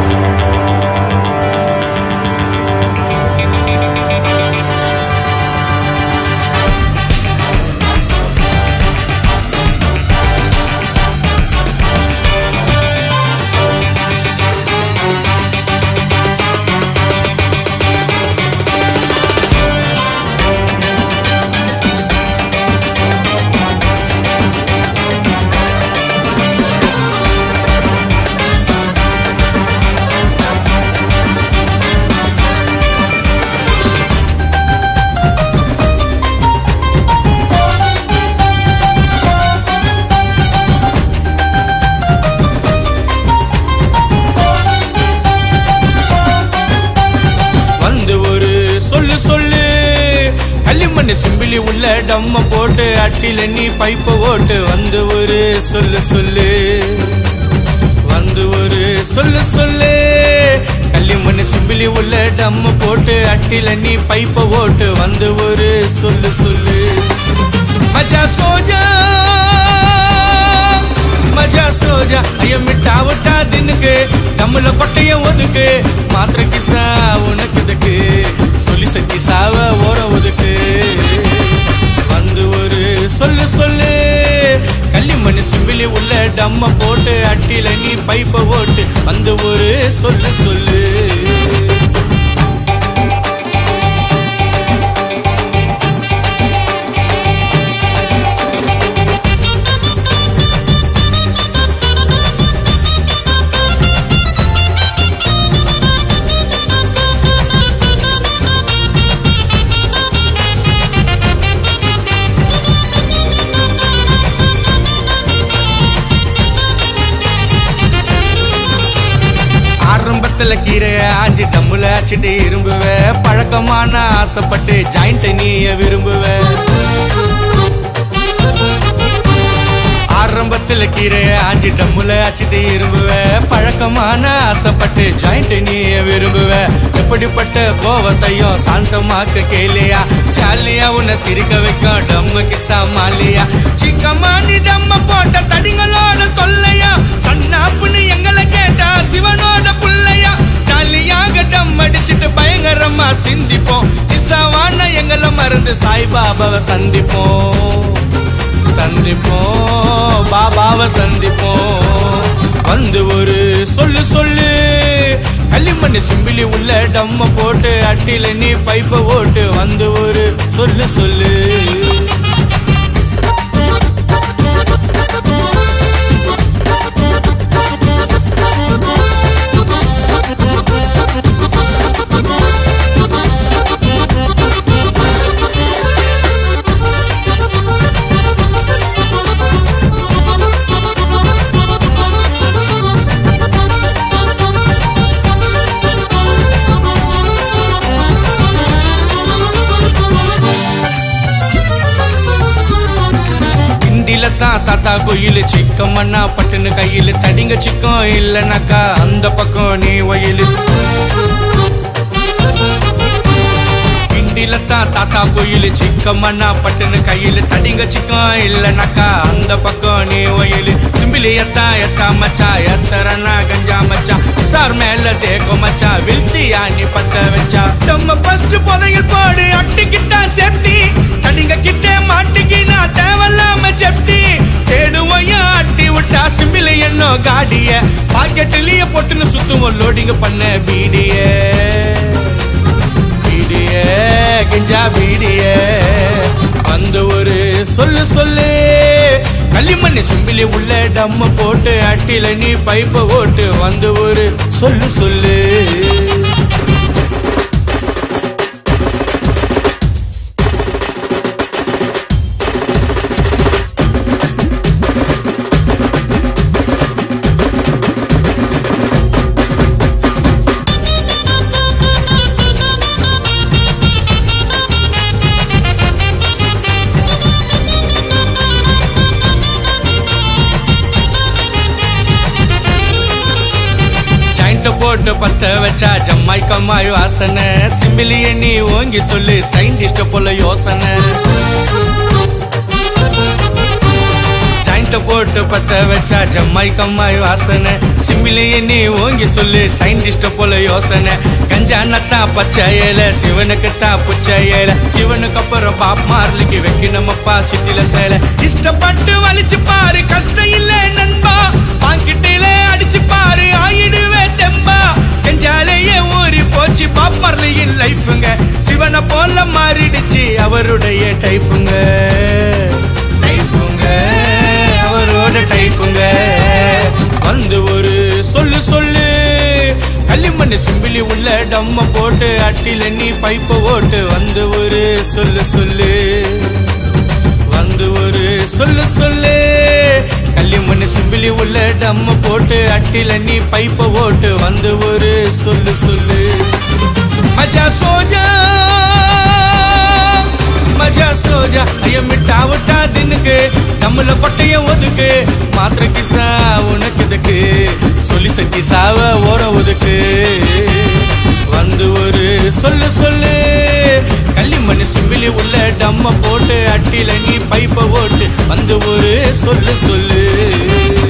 வந்து ஒரு சொல்லு சொல்லு களிமண் சிம்பிளி உள்ள டம்ம போட்டு அட்டில நீ பைப்ப ஓட்டு வந்து ஒரு சொல்லு சொல்லு வந்து ஒரு சொல்லு சொல்லு களிமண் சிம்பிளி உள்ள டம்ம போட்டு அட்டில நீ பைப்ப ஓட்டு வந்து ஒரு சொல்லு சொல்லு மஜா சோஜா மஜா சோஜா ஐய மிட்டா விட்டா தின்னுக்கு நம்மள கொட்டைய ஒதுக்கு மாத்திர கிசா உனக்கு இதுக்கு சொல்லி சட்டி சாவ ஓர ஒதுக்கு வந்து ஒரு சொல்லு சொல்லு களிமண் சிம்பிளி உள்ள டம்ம போட்டு அட்டில நீ பைப்ப ஓட்டு வந்து ஒரு சொல்லு சொல்லு ஆரம்பத்துல கீரைய ஆஞ்சி டம்முல ஆச்சிட்டு இரும்புவ பழக்கமான ஆசைப்பட்டு ஜாயிண்ட் நீய விரும்புவ ஆரம்பத்துல கீரைய ஆஞ்சி டம்முல ஆச்சிட்டு இரும்புவ பழக்கமான ஆசைப்பட்டு ஜாயிண்ட் நீய விரும்புவ எப்படிப்பட்ட கோவத்தையும் சாந்தமாக்க கேளியா ஜாலியா உன்னை சிரிக்க வைக்கும் டம்மு கிசா மாலியா சிக்கமானி டம்ம போட்ட தடிங்களோட தொல்லையா சன்னாப்புன்னு எங்களை கேட்டா சிவனோட புள்ளையா ஜாலியாக டம் அடிச்சிட்டு பயங்கரமா சிந்திப்போம் கிசாவான எங்களை மறந்து சாய்பாபாவை சந்திப்போம் சந்திப்போம் பாபாவை சந்திப்போம் வந்து ஒரு சொல்லு சொல்லு களிமண் சிம்பிளி உள்ள டம்ம போட்டு அட்டில நீ பைப்ப ஓட்டு வந்து ஒரு சொல்லு சொல்லு கிண்டில தான் தாத்தா கோயில் சிக்கம்மண்ணா பட்டுன்னு கையில் தடிங்க சிக்கம் இல்லைனாக்கா அந்த பக்கம் நீ ஒயில் கிண்டில தான் தாத்தா கோயில் சிக்கம்மண்ணா பட்டுன்னு கையில் தடிங்க சிக்கம் இல்லைனாக்கா அந்த பக்கம் நீ ஒயில் சிம்பிளி எத்தா எத்தா மச்சா எத்தரனா கஞ்சா மச்சா சார் மேல தேக்கோ மச்சா வில்த்தியா நீ பத்த வச்சா நம்ம ஃபர்ஸ்ட் புதையில் போடு அட்டிக்கிட்டா சேஃப்டி தடிங்க கிட்டே மாட்டிக்கினா தேவையில்லாம செப்டி தேடுவோம் ஏன் அட்டி விட்டா சிம்பிளி என்னோ காடிய பாக்கெட்டுலயே போட்டுன்னு சுத்துவோம் லோடிங் பண்ண பீடிய பீடிய கெஞ்சா பீடிய வந்து ஒரு சொல்லு சொல்லு களிமண் சிம்பிளி உள்ள டம்ம போட்டு அட்டில நீ பைப்ப ஓட்டு வந்து ஒரு சொல்லு சொல்லு ஜாயிண்ட் போட்டு பத்த வச்சா ஜம்மாய் கம்மாய் வாசனை சிம்பிளி எண்ணி ஓங்கி சொல்லு சயின்டிஸ்ட போல யோசனை ஜாயிண்ட் லைட்ட போட்டு பத்த வச்சா ஜம்மாய் கம்மாய் வாசனை சிம்பிளையே நீ ஓங்கி சொல்லு சயின்டிஸ்ட போல யோசனை கஞ்சா நத்தா பச்சை ஏல சிவனுக்கு தான் புச்சை ஏல சிவனுக்கு அப்புறம் பாப் மார்லிக்கு வைக்கணுமப்பா சிட்டில சேல இஷ்டப்பட்டு வலிச்சு பாரு கஷ்டம் இல்ல நண்பா பாங்கிட்டில அடிச்சு பாரு ஆயிடுவே தெம்பா கெஞ்சாலேயே ஊறி போச்சு பாப் மார்லியின் லைஃபுங்க சிவனை போல மாறிடுச்சு அவருடைய டைப்புங்க டைப்புங்க அவரோட டைப்புங்க வந்து ஒரு சொல்லு சொல்லு களிமண் சிம்பிளி உள்ள டம்ம போட்டு அட்டில நீ பைப்ப ஓட்டு வந்து ஒரு சொல்லு சொல்லு வந்து ஒரு சொல்லு சொல்லு களிமண் சிம்பிளி உள்ள டம்ம போட்டு அட்டில நீ பைப்ப ஓட்டு வந்து ஒரு சொல்லு சொல்லு மஜா சோஜா மஜா சோஜா ஐய மிட்டா விட்டா தின்னுக்கு நம்மள கொட்டைய ஒதுக்கு மாத்திர கிசா உனக்கு இதுக்கு சொல்லி சட்டி சாவ ஓர ஒதுக்கு வந்து ஒரு சொல்லு சொல்லு களிமண் சிம்பிளி உள்ள டம்ம போட்டு அட்டில நீ பைப்ப ஓட்டு வந்து ஒரு சொல்லு சொல்லு